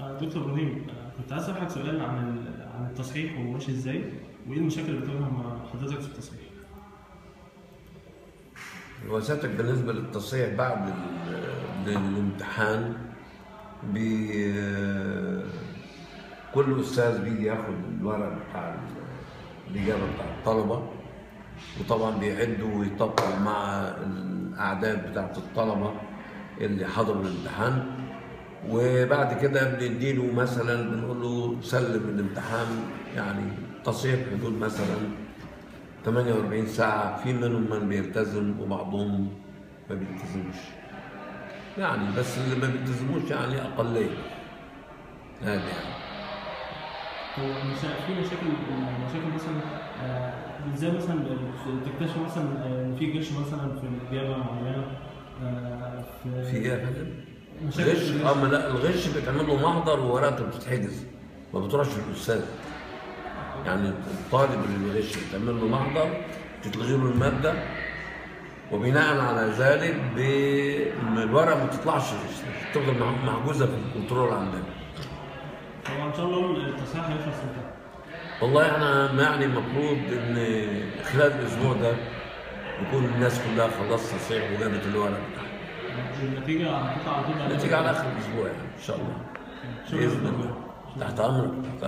آه، دكتور ابراهيم آه، كنت عايز اسالك سؤال عن ال- عن التصحيح هو ماشي ازاي وايه المشاكل اللي بتواجهها مع حضرتك في التصحيح؟ وسيادتك بالنسبة للتصحيح بعد ال- الامتحان بي كل أستاذ بيجي ياخد الورق بتاع ال- الإجابة بتاع الطلبة وطبعا بيعدوا ويطبقوا مع الأعداد بتاعت الطلبة اللي حضروا الامتحان وبعد كده بنديله مثلا بنقول له سلم الامتحان يعني تصحيح حدود مثلا 48 ساعة في منهم من بيلتزم وبعضهم ما بيلتزمش يعني بس اللي ما بيلتزموش يعني أقلية هذا يعني هو مشا... في مشاكل مشاكل مثلا آه، ازاي مثلا تكتشف مثلا آه، ان في غش مثلا في الاجابه معينه آه، في في إيه يا فندم؟ مشاكل غش في اه ما لا الغش بيتعمل له محضر وورقته بتتحجز ما بتروحش للأستاذ يعني الطالب اللي بيغش بيتعمل له محضر تتلغي له المادة وبناء على ذلك ب- الورقة ما تطلعش تفضل مح- محجوزة في الكنترول عندنا هو ان شاء الله التصحيح هيخلص امتى؟ والله احنا يعني المفروض ان خلال الاسبوع ده يكون الناس كلها خلصت تصحيح وجابت الورق بتاعها النتيجه هتطلع على طول بعد نتيجة على اخر الاسبوع يعني ان شاء الله شكرا باذن لك. الله تحت امرك تحت